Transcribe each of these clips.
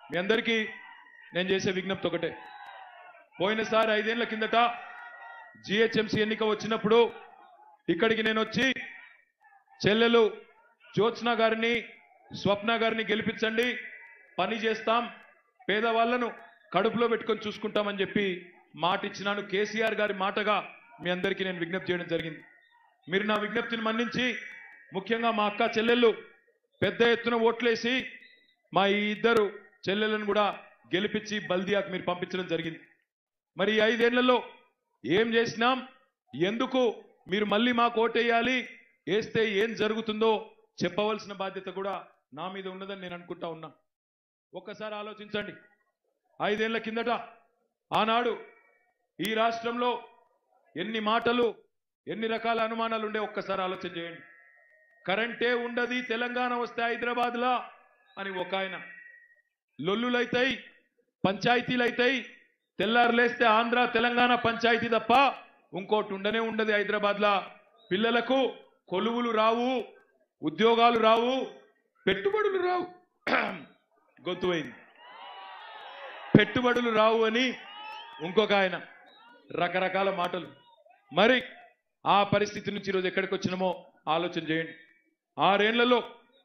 మీ అందరికీ నేను చేసే విజ్ఞప్తి ఒకటే పోయినసారి ఐదేళ్ల కిందట జిహెచ్ఎంసీ ఎన్నిక వచ్చినప్పుడు ఇక్కడికి నేను వచ్చి చెల్లెలు జ్యోత్స్న గారిని స్వప్న గారిని గెలిపించండి పని చేస్తాం పేదవాళ్లను కడుపులో పెట్టుకొని చూసుకుంటామని చెప్పి మాట ఇచ్చినాను కేసీఆర్ గారి మాటగా మీ అందరికీ నేను విజ్ఞప్తి చేయడం జరిగింది మీరు నా విజ్ఞప్తిని మన్నించి ముఖ్యంగా మా అక్క చెల్లెళ్ళు పెద్ద ఎత్తున ఓట్లేసి మా ఈ ఇద్దరు చెల్లెలను కూడా గెలిపించి బల్దియాకు మీరు పంపించడం జరిగింది మరి ఈ ఐదేళ్లలో ఏం చేసినాం ఎందుకు మీరు మళ్ళీ మాకు ఓటేయాలి వేస్తే ఏం జరుగుతుందో చెప్పవలసిన బాధ్యత కూడా నా మీద ఉన్నదని నేను అనుకుంటా ఉన్నా ఒక్కసారి ఆలోచించండి ఐదేళ్ల కిందట ఆనాడు ఈ రాష్ట్రంలో ఎన్ని మాటలు ఎన్ని రకాల అనుమానాలు ఉండే ఒక్కసారి ఆలోచన చేయండి కరెంటే ఉండదు తెలంగాణ వస్తే హైదరాబాద్లా అని ఒక ఆయన లొల్లులైతాయి పంచాయతీలైతాయి తెల్లారులేస్తే ఆంధ్ర తెలంగాణ పంచాయతీ తప్ప ఇంకోటి ఉండనే ఉండదు హైదరాబాద్లా పిల్లలకు కొలువులు రావు ఉద్యోగాలు రావు పెట్టుబడులు రావు గొంతువైంది పెట్టుబడులు రావు అని ఇంకొక ఆయన రకరకాల మాటలు మరి ఆ పరిస్థితి నుంచి ఈరోజు ఎక్కడికి వచ్చినామో ఆలోచన చేయండి ఆరేళ్లలో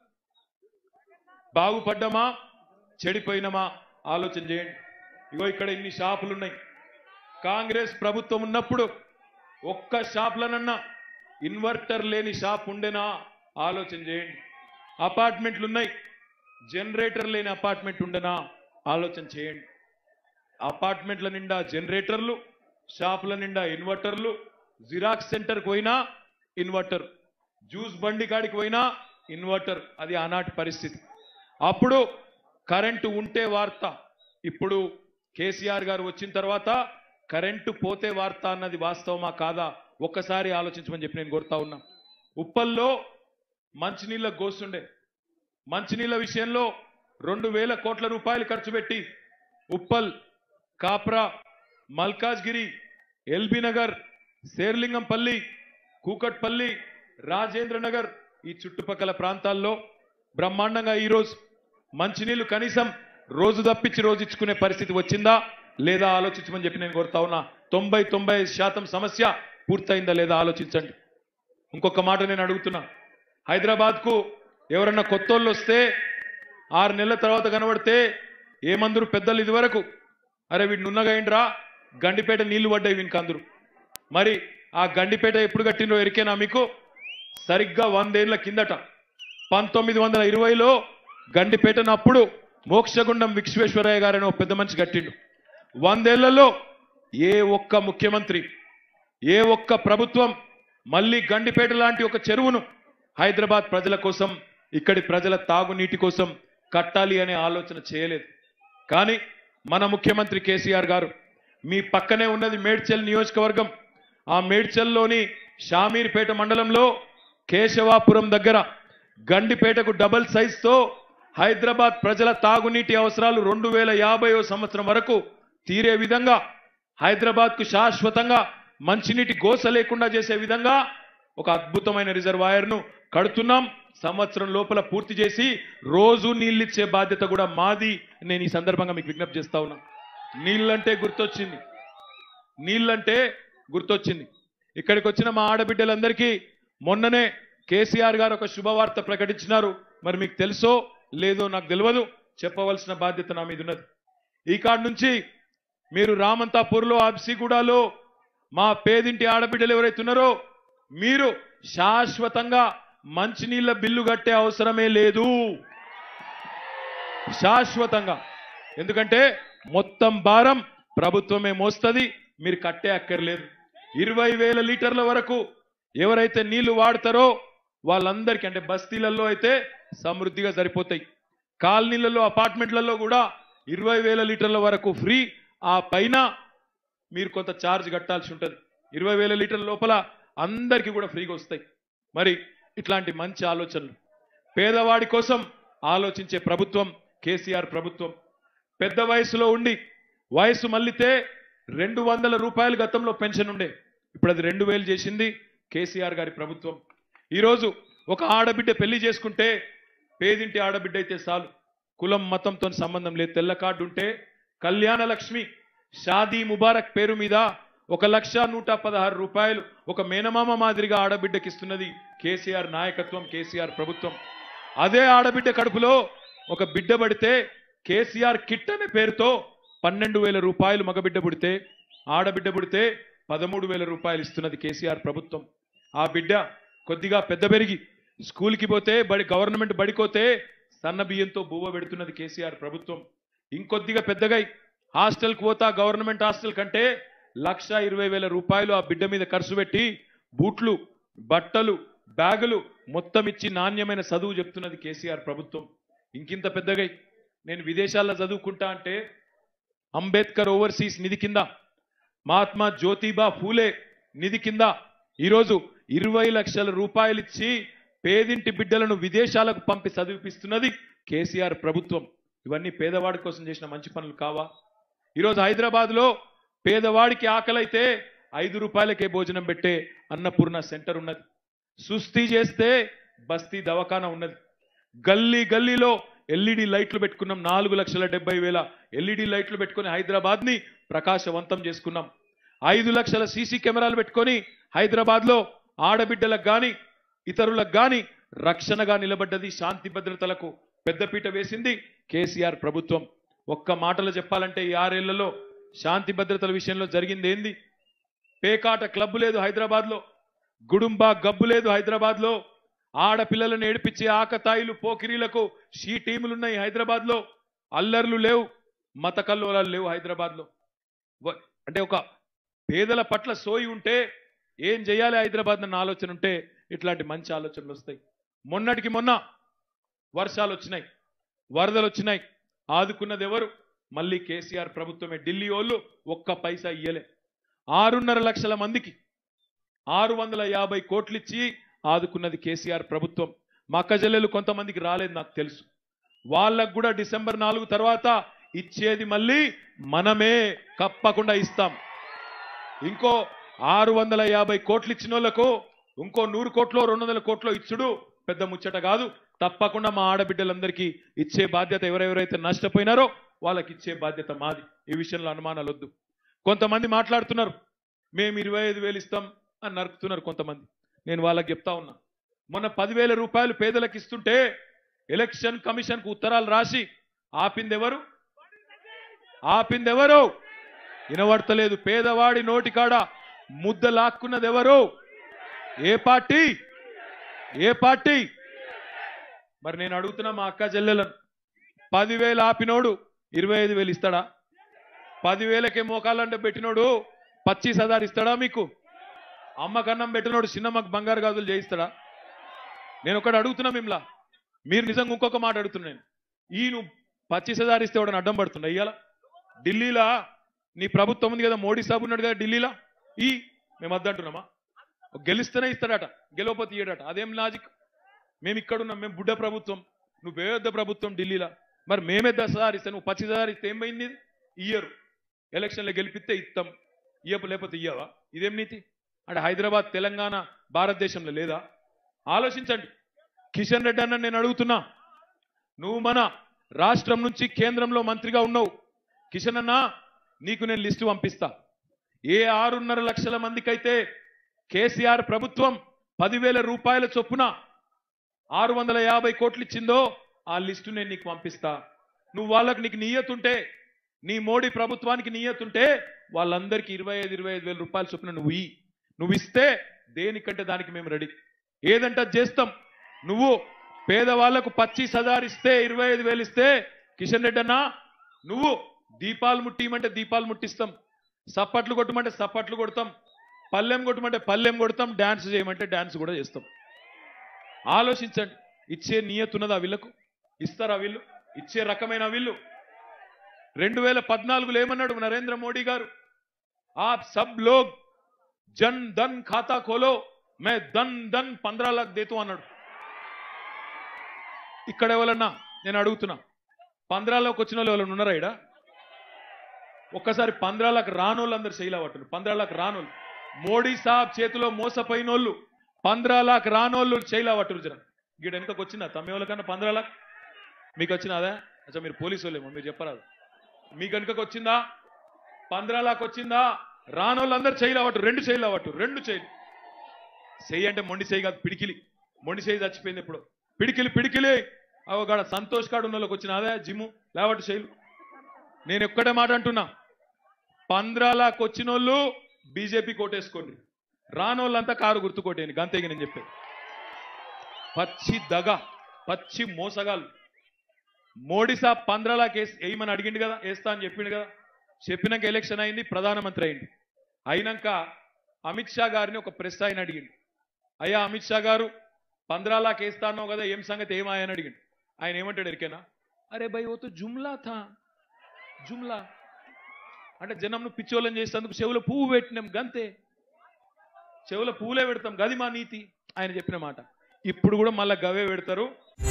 బాగుపడ్డామా చెడిపోయినామా ఆలోచన చేయండి ఇగో ఇక్కడ ఇన్ని షాపులు ఉన్నాయి కాంగ్రెస్ ప్రభుత్వం ఉన్నప్పుడు ఒక్క షాప్లనన్నా ఇన్వర్టర్ లేని షాప్ ఉండేనా ఆలోచన చేయండి అపార్ట్మెంట్లు ఉన్నాయి జనరేటర్ లేని అపార్ట్మెంట్ ఉండేనా ఆలోచన చేయండి అపార్ట్మెంట్ల నిండా జనరేటర్లు షాపుల నిండా ఇన్వర్టర్లు జిరాక్స్ సెంటర్కి పోయినా ఇన్వర్టర్ జ్యూస్ బండి కాడికి పోయినా ఇన్వర్టర్ అది ఆనాటి పరిస్థితి అప్పుడు కరెంటు ఉంటే వార్త ఇప్పుడు కేసీఆర్ గారు వచ్చిన తర్వాత కరెంటు పోతే వార్త అన్నది వాస్తవమా కాదా ఒక్కసారి ఆలోచించమని చెప్పి నేను కోరుతా ఉన్నా ఉప్పల్లో మంచినీళ్ళ గోస్తుండే మంచినీళ్ళ విషయంలో రెండు వేల కోట్ల రూపాయలు ఖర్చు పెట్టి ఉప్పల్ కాప్రా మల్కాజ్గిరి ఎల్బీ నగర్ శేర్లింగంపల్లి కూకట్పల్లి రాజేంద్ర నగర్ ఈ చుట్టుపక్కల ప్రాంతాల్లో బ్రహ్మాండంగా ఈరోజు మంచినీళ్లు కనీసం రోజు తప్పించి రోజు ఇచ్చుకునే పరిస్థితి వచ్చిందా లేదా ఆలోచించమని చెప్పి నేను కోరుతా ఉన్నా తొంభై తొంభై ఐదు శాతం సమస్య పూర్తయిందా లేదా ఆలోచించండి ఇంకొక మాట నేను అడుగుతున్నా హైదరాబాద్కు ఎవరన్నా కొత్తోళ్ళు వస్తే ఆరు నెలల తర్వాత కనబడితే ఏమందరు పెద్దలు ఇదివరకు అరే వీడు నున్నగైండ్రా గండిపేట నీళ్లు పడ్డాయి వీనికి అందరు మరి ఆ గండిపేట ఎప్పుడు కట్టినో ఎరికేనా మీకు సరిగ్గా వందేళ్ల కిందట పంతొమ్మిది వందల ఇరవైలో గండిపేటను అప్పుడు మోక్షగుండం విశ్వేశ్వరయ్య గారని ఒక పెద్ద మనిషి కట్టిండు వందేళ్లలో ఏ ఒక్క ముఖ్యమంత్రి ఏ ఒక్క ప్రభుత్వం మళ్ళీ గండిపేట లాంటి ఒక చెరువును హైదరాబాద్ ప్రజల కోసం ఇక్కడి ప్రజల తాగునీటి కోసం కట్టాలి అనే ఆలోచన చేయలేదు కానీ మన ముఖ్యమంత్రి కేసీఆర్ గారు మీ పక్కనే ఉన్నది మేడ్చల్ నియోజకవర్గం ఆ మేడ్చల్లోని షామీర్పేట మండలంలో కేశవాపురం దగ్గర గండిపేటకు డబల్ సైజ్తో హైదరాబాద్ ప్రజల తాగునీటి అవసరాలు రెండు వేల యాభైవ సంవత్సరం వరకు తీరే విధంగా హైదరాబాద్కు శాశ్వతంగా మంచినీటి గోస లేకుండా చేసే విధంగా ఒక అద్భుతమైన రిజర్వాయర్ను కడుతున్నాం సంవత్సరం లోపల పూర్తి చేసి రోజు నీళ్ళిచ్చే బాధ్యత కూడా మాది నేను ఈ సందర్భంగా మీకు విజ్ఞప్తి చేస్తా ఉన్నా నీళ్ళంటే గుర్తొచ్చింది నీళ్ళంటే గుర్తొచ్చింది ఇక్కడికి వచ్చిన మా ఆడబిడ్డలందరికీ మొన్ననే కేసీఆర్ గారు ఒక శుభవార్త ప్రకటించినారు మరి మీకు తెలుసో లేదో నాకు తెలియదు చెప్పవలసిన బాధ్యత నా మీద ఉన్నది ఈ కాడ నుంచి మీరు రామంతాపూర్లో అబ్సిగూడలో మా పేదింటి ఆడబిడ్డలు ఎవరైతే ఉన్నారో మీరు శాశ్వతంగా మంచినీళ్ళ బిల్లు కట్టే అవసరమే లేదు శాశ్వతంగా ఎందుకంటే మొత్తం భారం ప్రభుత్వమే మోస్తుంది మీరు కట్టే అక్కర్లేదు ఇరవై వేల లీటర్ల వరకు ఎవరైతే నీళ్లు వాడతారో వాళ్ళందరికీ అంటే బస్తీలలో అయితే సమృద్ధిగా సరిపోతాయి కాలనీలలో అపార్ట్మెంట్లలో కూడా ఇరవై వేల లీటర్ల వరకు ఫ్రీ ఆ పైన మీరు కొంత ఛార్జ్ కట్టాల్సి ఉంటుంది ఇరవై వేల లీటర్ల లోపల అందరికీ కూడా ఫ్రీగా వస్తాయి మరి ఇట్లాంటి మంచి ఆలోచనలు పేదవాడి కోసం ఆలోచించే ప్రభుత్వం కేసీఆర్ ప్రభుత్వం పెద్ద వయసులో ఉండి వయసు మళ్ళితే రెండు వందల రూపాయలు గతంలో పెన్షన్ ఉండే ఇప్పుడు అది రెండు వేలు చేసింది కేసీఆర్ గారి ప్రభుత్వం ఈరోజు ఒక ఆడబిడ్డ పెళ్లి చేసుకుంటే పేదింటి ఆడబిడ్డ అయితే చాలు కులం మతంతో సంబంధం లేదు తెల్ల కార్డు ఉంటే కళ్యాణ లక్ష్మి షాదీ ముబారక్ పేరు మీద ఒక లక్ష నూట పదహారు రూపాయలు ఒక మేనమామ మాదిరిగా ఆడబిడ్డకిస్తున్నది కేసీఆర్ నాయకత్వం కేసీఆర్ ప్రభుత్వం అదే ఆడబిడ్డ కడుపులో ఒక బిడ్డ పడితే కేసీఆర్ కిట్ అనే పేరుతో పన్నెండు వేల రూపాయలు మగబిడ్డ పుడితే ఆడబిడ్డ పుడితే పదమూడు వేల రూపాయలు ఇస్తున్నది కేసీఆర్ ప్రభుత్వం ఆ బిడ్డ కొద్దిగా పెద్ద పెరిగి స్కూల్కి పోతే బడి గవర్నమెంట్ బడికోతే సన్న బియ్యంతో బువ్వ పెడుతున్నది కేసీఆర్ ప్రభుత్వం ఇంకొద్దిగా పెద్దగా హాస్టల్కి పోతా గవర్నమెంట్ హాస్టల్ కంటే లక్ష ఇరవై వేల రూపాయలు ఆ బిడ్డ మీద ఖర్చు పెట్టి బూట్లు బట్టలు బ్యాగులు మొత్తం ఇచ్చి నాణ్యమైన చదువు చెప్తున్నది కేసీఆర్ ప్రభుత్వం ఇంకింత పెద్దగా నేను విదేశాల్లో చదువుకుంటా అంటే అంబేద్కర్ ఓవర్సీస్ నిధి కింద మహాత్మా జ్యోతిబా ఫూలే నిధి కింద ఈరోజు ఇరవై లక్షల రూపాయలు ఇచ్చి పేదింటి బిడ్డలను విదేశాలకు పంపి చదివిపిస్తున్నది కేసీఆర్ ప్రభుత్వం ఇవన్నీ పేదవాడి కోసం చేసిన మంచి పనులు కావా ఈరోజు హైదరాబాద్లో పేదవాడికి ఆకలైతే ఐదు రూపాయలకే భోజనం పెట్టే అన్నపూర్ణ సెంటర్ ఉన్నది సుస్థి చేస్తే బస్తీ దవాఖానా ఉన్నది గల్లీ గల్లీలో ఎల్ఈడి లైట్లు పెట్టుకున్నాం నాలుగు లక్షల డెబ్బై వేల ఎల్ఈడి లైట్లు పెట్టుకొని హైదరాబాద్ ని ప్రకాశవంతం చేసుకున్నాం ఐదు లక్షల సీసీ కెమెరాలు పెట్టుకొని హైదరాబాద్ లో ఆడబిడ్డలకు గాని ఇతరులకు గాని రక్షణగా నిలబడ్డది శాంతి భద్రతలకు పెద్దపీట వేసింది కేసీఆర్ ప్రభుత్వం ఒక్క మాటలో చెప్పాలంటే ఈ ఆరేళ్లలో శాంతి భద్రతల విషయంలో జరిగింది ఏంది పేకాట క్లబ్ లేదు హైదరాబాద్ లో గుడుంబా గబ్బు లేదు హైదరాబాద్ లో ఆడపిల్లలను ఏడిపించే ఆకతాయిలు పోకిరీలకు షీ టీములున్నాయి హైదరాబాద్ లో అల్లర్లు లేవు మత కల్లోలాలు లేవు హైదరాబాద్ లో వ- అంటే ఒక పేదల పట్ల సోయి ఉంటే ఏం చేయాలి హైదరాబాద్ అన్న ఆలోచన ఉంటే ఇట్లాంటి మంచి ఆలోచనలు వస్తాయి మొన్నటికి మొన్న వర్షాలు వచ్చినాయి వరదలు వచ్చినాయి ఆదుకున్నది ఎవరు మళ్ళీ కేసీఆర్ ప్రభుత్వమే ఢిల్లీ వాళ్ళు ఒక్క పైసా ఇయ్యలే ఆరున్నర లక్షల మందికి ఆరు వందల యాభై కోట్లు ఇచ్చి ఆదుకున్నది కేసీఆర్ ప్రభుత్వం మా అక్క చెల్లెలు కొంతమందికి రాలేదు నాకు తెలుసు వాళ్ళకు కూడా డిసెంబర్ నాలుగు తర్వాత ఇచ్చేది మళ్ళీ మనమే కప్పకుండా ఇస్తాం ఇంకో ఆరు వందల యాభై కోట్లు ఇచ్చిన వాళ్ళకు ఇంకో నూరు కోట్లో రెండు వందల కోట్లో ఇచ్చుడు పెద్ద ముచ్చట కాదు తప్పకుండా మా ఆడబిడ్డలందరికీ ఇచ్చే బాధ్యత ఎవరెవరైతే నష్టపోయినారో వాళ్ళకి ఇచ్చే బాధ్యత మాది ఈ విషయంలో అనుమానాలు వద్దు కొంతమంది మాట్లాడుతున్నారు మేము ఇరవై ఐదు వేలు ఇస్తాం అని నరుకుతున్నారు కొంతమంది నేను వాళ్ళకి చెప్తా ఉన్నా మొన్న పదివేల రూపాయలు పేదలకు ఇస్తుంటే ఎలక్షన్ కమిషన్ కు ఉత్తరాలు రాసి ఆపిందెవరు ఆపిందెవరు వినబడతలేదు పేదవాడి నోటి కాడ ముద్ద లాక్కున్నది ఎవరు ఏ పార్టీ ఏ పార్టీ మరి నేను అడుగుతున్నా మా అక్క చెల్లెలను పదివేలు ఆపినోడు ఇరవై ఐదు వేలు ఇస్తాడా పదివేలకే మోకాలంటే పెట్టినోడు పచ్చీస్ హజార్ ఇస్తాడా మీకు అమ్మకన్నం పెట్టినోడు చిన్నమ్మకు బంగారు గాజులు చేయిస్తాడా నేను ఒకటి అడుగుతున్నా మిమ్మల్ని మీరు నిజంగా ఇంకొక మాట అడుగుతున్నా నేను ఈ నువ్వు పచ్చీస్ హజార్ ఇస్తే వాడని అడ్డం పడుతున్నా ఇయ్యాల ఢిల్లీలో నీ ప్రభుత్వం ఉంది కదా మోడీ సాబ్ ఉన్నాడు కదా ఢిల్లీలో ఈ మేము వద్దంటున్నామా గెలిస్తేనే ఇస్తాడట గెలవపోతే ఇయ్యడట అదేం లాజిక్ మేము ఇక్కడ ఉన్నాం మేము బుడ్డ ప్రభుత్వం నువ్వు పెద్ద ప్రభుత్వం ఢిల్లీలో మరి మేమే దశ ఇస్తే నువ్వు పచ్చి హజార్ ఇస్తే ఏం పోయింది ఇది? ఇయ్యరు ఎలక్షన్లో గెలిపిస్తే ఇస్తాం ఇయ్యపు లేకపోతే ఇయ్యవా ఇదేం నీతి అంటే హైదరాబాద్ తెలంగాణ భారతదేశంలో లేదా ఆలోచించండి కిషన్ రెడ్డి అన్న నేను అడుగుతున్నా నువ్వు మన రాష్ట్రం నుంచి కేంద్రంలో మంత్రిగా ఉన్నావు కిషన్ అన్న నీకు నేను లిస్టు పంపిస్తా ఏ ఆరున్నర లక్షల మందికైతే కేసీఆర్ ప్రభుత్వం పదివేల రూపాయల చొప్పున ఆరు వందల యాభై కోట్లు ఇచ్చిందో ఆ లిస్టు నేను నీకు పంపిస్తా నువ్వు వాళ్ళకి నీకు నియ్యతుంటే నీ మోడీ ప్రభుత్వానికి నియ్యతుంటే వాళ్ళందరికీ ఇరవై ఐదు ఇరవై ఐదు వేల రూపాయల చొప్పున నువ్వు ఇయ్యి నువ్వు ఇస్తే దేనికంటే దానికి మేము రెడీ ఏదంటే అది చేస్తాం నువ్వు పేదవాళ్లకు పచ్చీస్ హజార్ ఇస్తే ఇరవై ఐదు వేలు ఇస్తే కిషన్ రెడ్డి అన్నా నువ్వు దీపాలు ముట్టియమంటే దీపాలు ముట్టిస్తాం సప్పట్లు కొట్టమంటే సప్పట్లు కొడతాం పల్లెం కొట్టమంటే పల్లెం కొడతాం డాన్స్ చేయమంటే డాన్స్ కూడా చేస్తాం ఆలోచించండి ఇచ్చే నియతున్నదా వీళ్ళకు ఇస్తారా వీళ్ళు ఇచ్చే రకమైన వీళ్ళు రెండు వేల పద్నాలుగులో ఏమన్నాడు నరేంద్ర మోడీ గారు ఆప్ సబ్ లోగ్ జన్ ధన్ ఖాతా ఖోలో మే ధన్ ధన్ పంద్రా లాక్ దేతు అన్నాడు ఇక్కడ ఎవరన్నా నేను అడుగుతున్నా పంద్రాలోకి వచ్చిన వాళ్ళు ఎవరైనా ఉన్నారా ఇడ ఒక్కసారి పంద్రాలకు రానోళ్ళందరూ శైలా పట్టును పంద్రాలకు రానోళ్ళు మోడీ సాబ్ చేతిలో మోసపోయినోళ్ళు పంద్రాలకు రానోళ్ళు శైలా పట్టురు జర గీడ వెనుకకు వచ్చిందా తమ్మి వాళ్ళకన్నా పంద్రాలకు మీకు వచ్చినదా అచ్చా మీరు పోలీసు వాళ్ళేమో మీరు చెప్పరాదు మీ కనుకకు వచ్చిందా పంద్రాలాకు వచ్చిందా రానోళ్ళందరూ చేయలు అవ్వట్టు రెండు చేయలు అవ్వట్టు రెండు చేయలు చెయ్యి అంటే మొండి చేయి కాదు పిడికిలి మొండి చేయి చచ్చిపోయింది ఇప్పుడు పిడికిలి పిడికిలి అవగాడ సంతోష్ కాడు ఉన్న వాళ్ళకి వచ్చిన అదే జిమ్ము లేవట్టు చేయలు నేను ఒక్కటే మాట అంటున్నా పంద్రాలాకు వచ్చిన వాళ్ళు బీజేపీ కోటేసుకోండి రానోళ్ళంతా కారు గుర్తు కొట్టేయండి గంతేగి నేను చెప్పేది పచ్చి దగ పచ్చి మోసగాళ్ళు మోడీ సాబ్ పంద్రాలాకి వేసి వేయమని అడిగిండు కదా వేస్తా అని చెప్పిండు కదా చెప్పినాక ఎలక్షన్ అయింది ప్రధానమంత్రి అయింది అయినాక అమిత్ షా గారిని ఒక ప్రెస్ ఆయన అడిగిండు అయ్యా అమిత్ షా గారు పంద్రాలాకి వేస్తా అన్నావు కదా ఏం సంగతి ఏమాయని అడిగిండు ఆయన ఏమంటాడు ఎరికేనా అరే భయ్ ఓ తో జుమ్లా థా జుమ్లా అంటే జనంను పిచ్చోళ్ళని చేసేందుకు చెవులో పువ్వు పెట్టినాం గంతే చెవులో పువ్వులే పెడతాం గది మా నీతి ఆయన చెప్పిన మాట ఇప్పుడు కూడా మళ్ళా గవే పెడతారు